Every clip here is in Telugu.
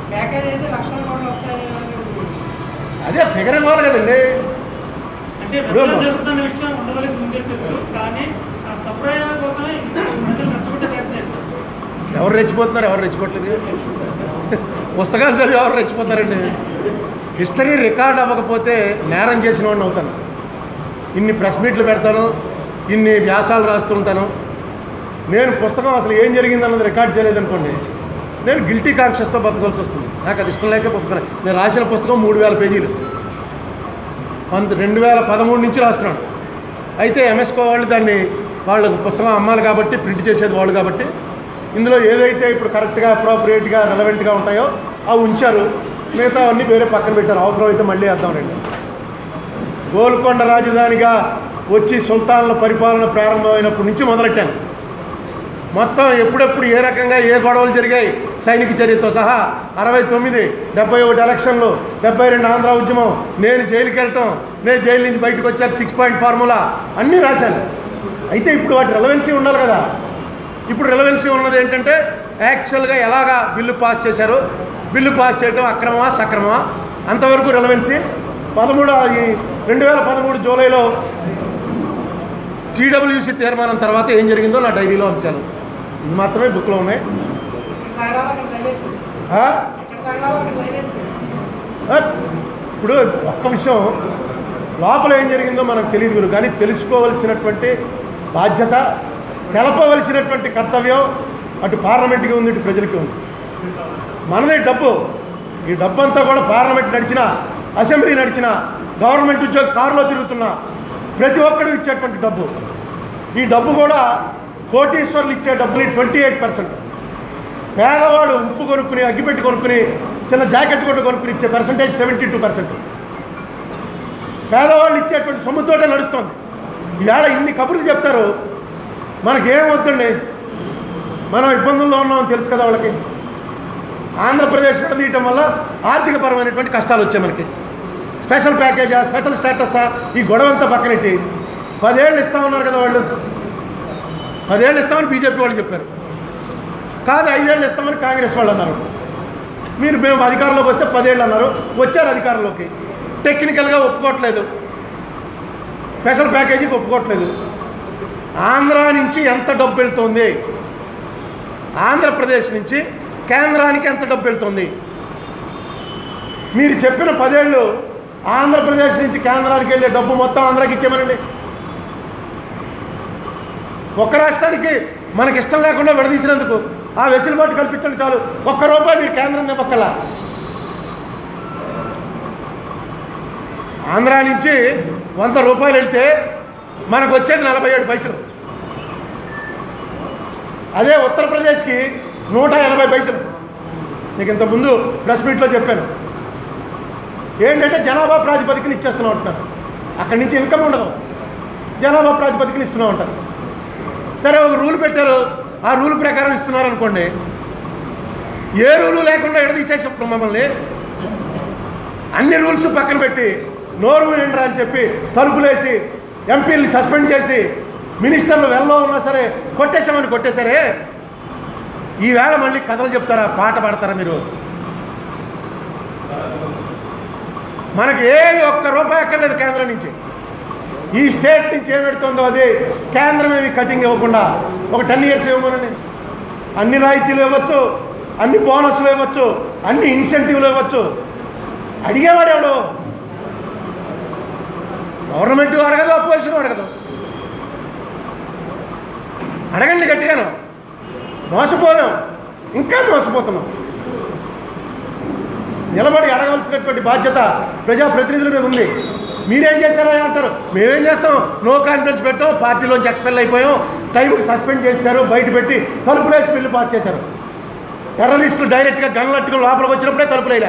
ప్యాకేజ్ అయితే లక్షల కోట్లు వస్తాయని అదే ఫిగర్ ఇవ్వాలి కదండి అంటే వెబ్సైట్ జరుగుతున్న విషయం ఉండవలకి ముందే తెలుసు కానీ ఆ సంప్రదాయాల కోసమే ప్రజలు నచ్చబట్టే ప్రయత్నం చేస్తారు ఎవరు రెచ్చిపోతున్నారు ఎవరు రెచ్చిపోవట్లేదు పుస్తకాలు చదివి ఎవరు రెచ్చిపోతారండి హిస్టరీ రికార్డ్ అవ్వకపోతే నేరం చేసిన వాడిని అవుతాను ఇన్ని ప్రెస్ మీట్లు పెడతాను ఇన్ని వ్యాసాలు రాస్తుంటాను నేను పుస్తకం అసలు ఏం జరిగిందన్నది రికార్డ్ చేయలేదనుకోండి నేను గిల్టీ కాన్షియస్తో బతకాల్సి వస్తుంది నాకు అది ఇష్టం లేక పుస్తకం నేను రాసిన పుస్తకం మూడు వేల పేజీలు పంత రెండు వేల పదమూడు నుంచి రాస్తున్నాను అయితే ఎంఎస్కో వాళ్ళు దాన్ని వాళ్ళు పుస్తకం అమ్మాలి కాబట్టి ప్రింట్ చేసేది వాళ్ళు కాబట్టి ఇందులో ఏదైతే ఇప్పుడు కరెక్ట్గా అప్రోప్రియేట్గా రెలవెంట్గా ఉంటాయో అవి ఉంచారు మిగతా అన్నీ వేరే పక్కన పెట్టారు అవసరం అయితే మళ్ళీ వేద్దాం రండి గోల్కొండ రాజధానిగా వచ్చి సుల్తాన్ల పరిపాలన ప్రారంభమైనప్పటి నుంచి మొదలెట్టాను మొత్తం ఎప్పుడెప్పుడు ఏ రకంగా ఏ గొడవలు జరిగాయి సైనిక చర్యతో సహా అరవై తొమ్మిది డెబ్బై ఒకటి ఎలక్షన్లు డెబ్బై రెండు ఆంధ్ర ఉద్యమం నేను జైలుకి వెళ్ళటం నేను జైలు నుంచి బయటకు వచ్చాక సిక్స్ పాయింట్ ఫార్ములా అన్నీ రాశాను అయితే ఇప్పుడు వాటి రెలవెన్సీ ఉండాలి కదా ఇప్పుడు రెలవెన్సీ ఉన్నది ఏంటంటే యాక్చువల్గా ఎలాగా బిల్లు పాస్ చేశారు బిల్లు పాస్ చేయడం అక్రమమా సక్రమమా అంతవరకు రెలవెన్సీ పదమూడు ఈ రెండు వేల పదమూడు జూలైలో సిడబ్ల్యూసి తీర్మానం తర్వాత ఏం జరిగిందో నా డైరీలో ఉంచాను ఇది మాత్రమే బుక్లో ఉన్నాయి తగడాలో అక్కడ తగిలేసి ఆ? ఎక్కడ తగడాలో అక్కడ తగిలేసి ఆ? ఇప్పుడు ఒక్క విషయం లోపల ఏం జరిగిందో మనకు తెలియదు గురు కానీ తెలుసుకోవలసినటువంటి బాధ్యత తెలపవలసినటువంటి కర్తవ్యం అటు పార్లమెంట్కి ఉంది ఇటు ప్రజలకి ఉంది మనదే డబ్బు ఈ డబ్బు అంతా కూడా పార్లమెంట్ నడిచిన అసెంబ్లీ నడిచిన గవర్నమెంట్ ఉద్యోగ కారులో తిరుగుతున్న ప్రతి ఒక్కడు ఇచ్చేటువంటి డబ్బు ఈ డబ్బు కూడా కోటీశ్వర్లు ఇచ్చే డబ్బుని ట్వంటీ ఎయిట్ పర్సెంట్ పేదవాడు ఉప్పు కొనుక్కుని అగ్గిపెట్టి కొనుక్కుని చిన్న జాకెట్ కూడా కొనుక్కుని ఇచ్చే పర్సంటేజ్ సెవెంటీ టూ పర్సెంట్ పేదవాళ్ళు ఇచ్చేటువంటి సొమ్ముతోటే నడుస్తుంది ఈవేళ ఇన్ని కబుర్లు చెప్తారు మనకేం వద్దండి మనం ఇబ్బందుల్లో ఉన్నామని తెలుసు కదా వాళ్ళకి ఆంధ్రప్రదేశ్ విడదీయటం వల్ల ఆర్థికపరమైనటువంటి కష్టాలు వచ్చాయి మనకి స్పెషల్ ప్యాకేజా స్పెషల్ స్టేటసా ఈ గొడవంతా పక్కనెట్టి పదేళ్ళు ఇస్తామన్నారు కదా వాళ్ళు పదేళ్ళు ఇస్తామని బీజేపీ వాళ్ళు చెప్పారు కాదు ఐదేళ్ళు ఇస్తామని కాంగ్రెస్ వాళ్ళు అన్నారు మీరు మేము అధికారంలోకి వస్తే పదేళ్ళు అన్నారు వచ్చారు అధికారంలోకి టెక్నికల్గా ఒప్పుకోవట్లేదు స్పెషల్ ప్యాకేజీకి ఒప్పుకోవట్లేదు ఆంధ్ర నుంచి ఎంత డబ్బు వెళ్తుంది ఆంధ్రప్రదేశ్ నుంచి కేంద్రానికి ఎంత డబ్బు వెళ్తుంది మీరు చెప్పిన పదేళ్ళు ఆంధ్రప్రదేశ్ నుంచి కేంద్రానికి వెళ్ళే డబ్బు మొత్తం ఆంధ్రాకి ఇచ్చేమనండి ఒక్క రాష్ట్రానికి మనకి ఇష్టం లేకుండా విడదీసినందుకు ఆ వెసులుబాటు కల్పించండి చాలు ఒక్క రూపాయి మీరు కేంద్రం పక్కల ఆంధ్ర నుంచి వంద రూపాయలు వెళ్తే మనకు వచ్చేది నలభై ఏడు పైసలు అదే ఉత్తరప్రదేశ్కి నూట ఎనభై పైసలు నీకు ఇంతకుముందు ప్రెస్ మీట్లో చెప్పాను ఏంటంటే జనాభా ప్రాతిపదికన ఇచ్చేస్తున్నాం అంటున్నారు అక్కడి నుంచి ఇన్కమ్ ఉండదు జనాభా ప్రాతిపదికన ఇస్తున్నాం అంటారు సరే ఒక రూల్ పెట్టారు ఆ రూల్ ప్రకారం ఇస్తున్నారు అనుకోండి ఏ రూలు లేకుండా ఎడదీసేసి ఇప్పుడు మమ్మల్ని అన్ని రూల్స్ పక్కన పెట్టి నోరు వినండి అని చెప్పి తలుపులేసి ఎంపీలు సస్పెండ్ చేసి మినిస్టర్లు వెళ్ళలో ఉన్నా సరే కొట్టేశామని కొట్టేశారే ఈవేళ మళ్ళీ కథలు చెప్తారా పాట పాడతారా మీరు మనకి ఏది ఒక్క రూపాయి అక్కర్లేదు కేంద్రం నుంచి ఈ స్టేట్ నుంచి ఏం పెడుతుందో అది కేంద్రం ఏమి కటింగ్ ఇవ్వకుండా ఒక టెన్ ఇయర్స్ ఇవ్వమనండి అన్ని రాయితీలు ఇవ్వచ్చు అన్ని బోనస్లు ఇవ్వచ్చు అన్ని ఇన్సెంటివ్లు ఇవ్వచ్చు అడిగేవాడు ఎవడు గవర్నమెంట్ అడగదు అపోజిషన్ అడగదు అడగండి గట్టిగాను మోసపోయాం ఇంకా మోసపోతున్నాం నిలబడి అడగవలసినటువంటి బాధ్యత ప్రజాప్రతినిధుల మీద ఉంది మీరేం చేశారో అంటారు మేమేం చేస్తాం నో కాన్ఫిడెన్స్ పెట్టాం పార్టీలోంచి ఎక్స్పెల్ అయిపోయాం టైంకి సస్పెండ్ చేశారు బయట పెట్టి తలుపులేసి బిల్లు పాస్ చేశారు టెర్రరిస్టులు డైరెక్ట్గా గన్లట్టుకుని లోపలికి వచ్చినప్పుడే తలుపులేలా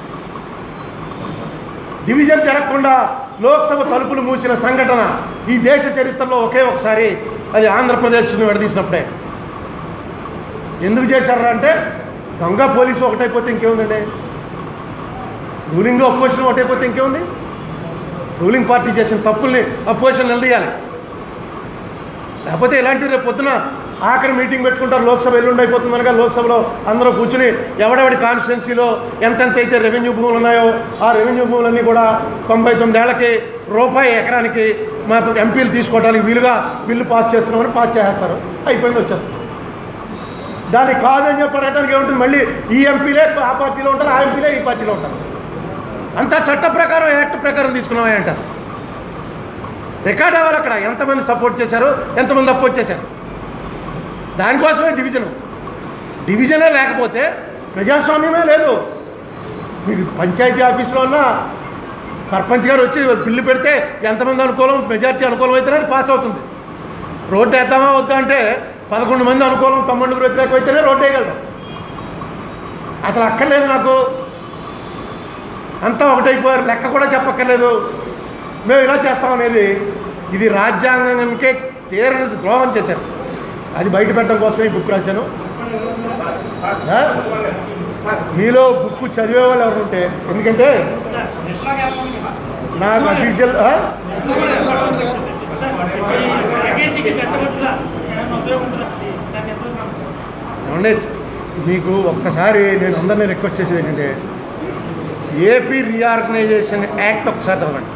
డివిజన్ జరగకుండా లోక్సభ తలుపులు మూసిన సంఘటన ఈ దేశ చరిత్రలో ఒకే ఒకసారి అది ఆంధ్రప్రదేశ్ను విడదీసినప్పుడే ఎందుకు చేశారా అంటే దొంగ పోలీసు ఒకటైపోతే ఇంకేముందండి రూలింగ్ అపోజిషన్ ఒకటైపోతే ఇంకేముంది రూలింగ్ పార్టీ చేసిన తప్పుల్ని అపోజిషన్ నిలదీయాలి లేకపోతే ఇలాంటివి రేపు పొద్దున ఆఖరి మీటింగ్ పెట్టుకుంటారు లోక్సభ ఎల్లుండి అయిపోతుంది అనగా లోక్సభలో అందరూ కూర్చుని ఎవడెవడి కాన్స్టిట్యున్సీలో ఎంతెంత అయితే రెవెన్యూ భూములు ఉన్నాయో ఆ రెవెన్యూ భూములన్నీ కూడా తొంభై తొమ్మిదేళ్లకి రూపాయి ఎకరానికి మా ఎంపీలు తీసుకోవడానికి వీలుగా బిల్లు పాస్ చేస్తున్నామని పాస్ చేసేస్తారు అయిపోయింది వచ్చేస్తారు దానికి కాదని చెప్పడానికి ఏముంటుంది మళ్ళీ ఈ ఎంపీలే ఆ పార్టీలో ఉంటారు ఆ ఎంపీలే ఈ పార్టీలో ఉంటారు అంతా చట్ట ప్రకారం యాక్ట్ ప్రకారం తీసుకున్నామని అంటారు రికార్డ్ అవ్వాలి అక్కడ ఎంతమంది సపోర్ట్ చేశారు ఎంతమంది అపోజ్ చేశారు దానికోసమే డివిజన్ డివిజనే లేకపోతే ప్రజాస్వామ్యమే లేదు మీకు పంచాయతీ ఆఫీసులో ఉన్న సర్పంచ్ గారు వచ్చి బిల్లు పెడితే ఎంతమంది అనుకూలం మెజార్టీ అనుకూలం అయితేనే అది పాస్ అవుతుంది రోడ్డు వేద్దామా వద్దా అంటే పదకొండు మంది అనుకూలం తొమ్మిది వ్యతిరేకం అయితేనే రోడ్డు వేయగలరు అసలు అక్కర్లేదు నాకు అంతా ఒకటైపోయారు లెక్క కూడా చెప్పక్కర్లేదు మేము ఇలా చేస్తాం అనేది ఇది రాజ్యాంగానికే తీరని ద్రోహం చేశారు అది బయట పెట్టడం కోసమే ఈ బుక్ రాశాను ఆ? మీలో బుక్ చదివే వాళ్ళు ఎవరు ఉంటే ఎందుకంటే ఎట్లాగ వెళ్తాం కదా? నాకు అఫీషియల్ సార్, ఈ ప్యాకేజీకి చట్టబద్ధత ఏమైనా ఉపయోగం ఉంటుందా దాన్ని ఎంత నమ్ముతారు? ఏమంటే మీకు ఒక్కసారి నేను అందరినీ రిక్వెస్ట్ చేసేది ఏంటంటే ఏపీ రీఆర్గనైజేషన్ యాక్ట్ ఒకసారి చదవండి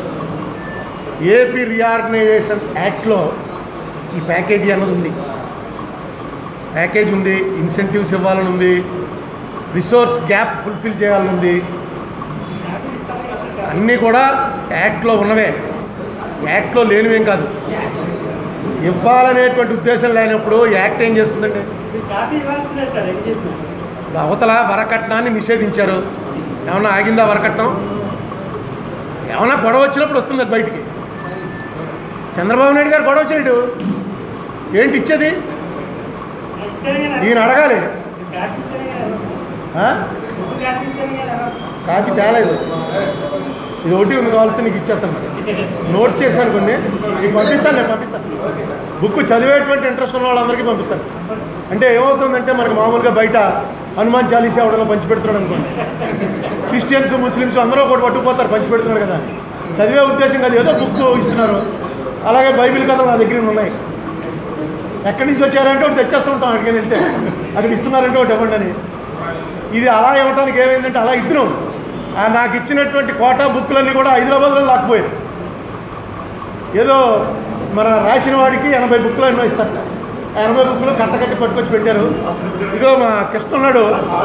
ఏపీ రీఆర్గనైజేషన్ యాక్ట్లో ఈ ప్యాకేజీ అన్నది ఉంది ప్యాకేజ్ ఉంది ఇన్సెంటివ్స్ ఇవ్వాలని ఉంది రిసోర్స్ గ్యాప్ ఫుల్ఫిల్ చేయాలని ఉంది జాతీయ ఇస్తానే కదా సార్. అన్నీ కూడా యాక్ట్లో ఉన్నవే యాక్ట్లో లేనివేం కాదు ఇవ్వాలనేటువంటి ఉద్దేశం లేనప్పుడు యాక్ట్ ఏం చేస్తుందండి మీరు కాపీ ఇవ్వాల్సిందే సార్ ఏం చెప్పినా ఇప్పుడు అవతల వరకట్నాన్ని నిషేధించారు ఏమన్నా ఆగిందా వరకట్నం ఏమన్నా గొడవ వచ్చినప్పుడు వస్తుంది అది బయటికి చంద్రబాబు నాయుడు గారు గొడవ చేయడు ఏంటి ఇచ్చేది ఇస్తేనే కదా ఈయన అడగాలి కాపీ ఇస్తేనే కదా వస్తాం. ఆ? ఫుడ్ కాపీ ఇస్తేనే కదా వస్తాం. కాపీ తేలేదు ఇది ఒకటి ఉంది కావాల్సి నీకు ఇచ్చేస్తాను మరి నోట్ చేశాను కొన్ని నీకు పంపిస్తాను నేను పంపిస్తాను బుక్ చదివేటువంటి ఇంట్రెస్ట్ ఉన్న వాళ్ళందరికీ పంపిస్తాను అంటే ఏమవుతుందంటే మనకు మామూలుగా బయట హనుమాన్ చాలీసా ఎవడలో పంచి పెడుతున్నాడు అనుకోండి క్రిస్టియన్స్ ముస్లిమ్స్ అందరూ ఒకటి పట్టుకుపోతారు పంచి పెడుతున్నాడు కదా అని. చదివే ఉద్దేశం కాదు ఏదో బుక్ ఇస్తున్నారు అలాగే బైబిల్ కథలు నా దగ్గర ఉన్నాయి ఎక్కడి నుంచి వచ్చారంటే ఒకటి తెచ్చేస్తూ ఉంటాం అక్కడికి వెళ్తే అక్కడ ఇస్తున్నారంటే ఒకటి ఇవ్వండి అని ఇది అలా ఇవ్వడానికి ఏమైందంటే అలా ఇద్దరం ఆ నాకు ఇచ్చినటువంటి కోటా బుక్లన్నీ కూడా హైదరాబాద్లో లాక్కుపోయారు ఏదో మన రాసిన వాడికి ఎనభై బుక్లు ఎన్నో ఇస్తారు ఆ ఎనభై బుక్లు కట్టకట్టి పట్టుకొచ్చి పెట్టారు ఇదిగో మా కృష్ణ ఉన్నాడు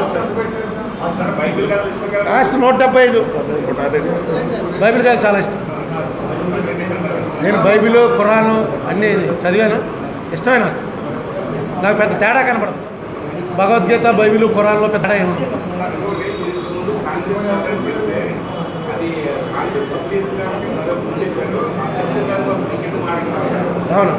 కాస్ట్ నూట డెబ్బై ఐదు బైబిల్ కాదు చాలా ఇష్టం నేను బైబిల్ ఖురాను అన్నీ చదివాను ఇష్టమే నాకు నాకు పెద్ద తేడా కనపడదు భగవద్గీత బైబిల్ ఖురాన్లో పెద్ద తేడా ఏమి ఉండదు. అవును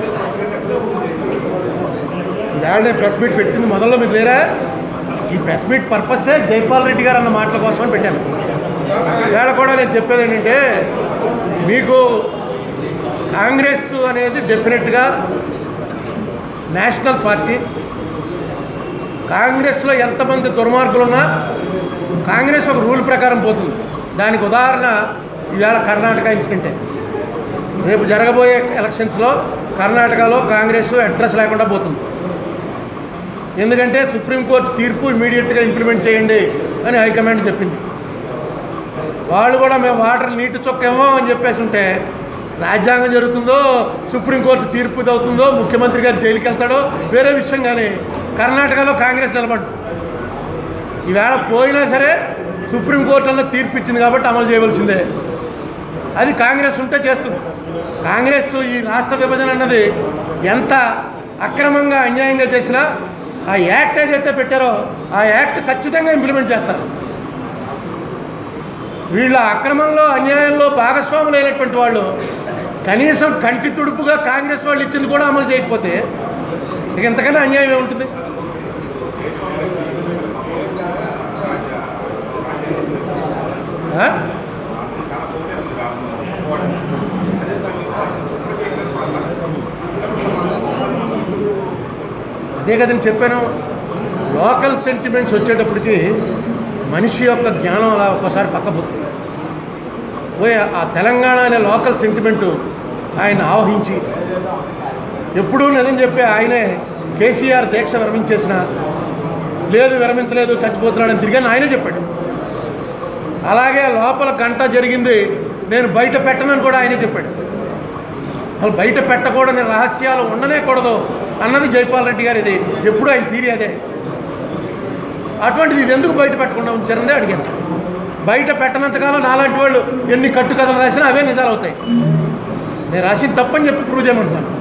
ఈవేళ నేను ప్రెస్ మీట్ పెట్టింది మొదల్లో మీకు లేరా ఈ ప్రెస్ మీట్ పర్పసే జైపాల్ రెడ్డి గారు అన్న మాటల కోసమని పెట్టాను ఈవేళ కూడా నేను చెప్పేది ఏంటంటే మీకు కాంగ్రెస్ అనేది డెఫినెట్గా నేషనల్ పార్టీ కాంగ్రెస్లో ఎంతమంది దుర్మార్గులు ఉన్నా కాంగ్రెస్ ఒక రూల్ ప్రకారం పోతుంది దానికి ఉదాహరణ ఈవేళ కర్ణాటక ఇన్సిడెంటే రేపు జరగబోయే ఎలక్షన్స్లో కర్ణాటకలో కాంగ్రెస్ అడ్రస్ లేకుండా పోతుంది ఎందుకంటే సుప్రీంకోర్టు తీర్పు ఇమీడియట్గా ఇంప్లిమెంట్ చేయండి అని హైకమాండ్ చెప్పింది వాళ్ళు కూడా మేము వాటర్ నీటి చొక్కేమో అని చెప్పేసి ఉంటే రాజ్యాంగం జరుగుతుందో సుప్రీంకోర్టు తీర్పు ఇది అవుతుందో ముఖ్యమంత్రి గారు జైలుకి వెళ్తాడో వేరే విషయం కానీ కర్ణాటకలో కాంగ్రెస్ నిలబడ్డు ఈవేళ పోయినా సరే సుప్రీంకోర్టు అన్న తీర్పు ఇచ్చింది కాబట్టి అమలు చేయవలసిందే అది కాంగ్రెస్ ఉంటే చేస్తుంది కాంగ్రెస్ ఈ రాష్ట్ర విభజన అన్నది ఎంత అక్రమంగా అన్యాయంగా చేసినా ఆ యాక్ట్ ఏదైతే పెట్టారో ఆ యాక్ట్ ఖచ్చితంగా ఇంప్లిమెంట్ చేస్తారు వీళ్ళ అక్రమంలో అన్యాయంలో భాగస్వాములైనటువంటి వాళ్ళు కనీసం కంటి తుడుపుగా కాంగ్రెస్ వాళ్ళు ఇచ్చింది కూడా అమలు చేయకపోతే ఇక ఎంతకన్నా అన్యాయం ఏముంటుంది ఆ? అదే కదని చెప్పాను లోకల్ సెంటిమెంట్స్ వచ్చేటప్పటికి మనిషి యొక్క జ్ఞానం అలా ఒక్కసారి పక్కపోతుంది పోయి ఆ తెలంగాణ అనే లోకల్ సెంటిమెంట్ ఆయన ఆవహించి ఎప్పుడూ నిజం చెప్పే ఆయనే కేసీఆర్ దీక్ష విరమించేసిన లేదు విరమించలేదు చచ్చిపోతున్నాడని తిరిగాను ఆయనే చెప్పాడు అలాగే లోపల గంట జరిగింది నేను బయట పెట్టనని కూడా ఆయనే చెప్పాడు అసలు బయట పెట్టకూడని రహస్యాలు ఉండనే కూడదు అన్నది జైపాల్ రెడ్డి గారు ఇది ఎప్పుడు ఆయన తీరి అదే అటువంటిది ఇది ఎందుకు బయట పెట్టకుండా ఉంచారనే అడిగాను బయట పెట్టనంతకాలం నాలాంటి వాళ్ళు ఎన్ని కట్టు కథలు రాసినా అవే నిజాలు అవుతాయి నేను రాసిన తప్పని చెప్పి ప్రూవ్ చేయమంటున్నాను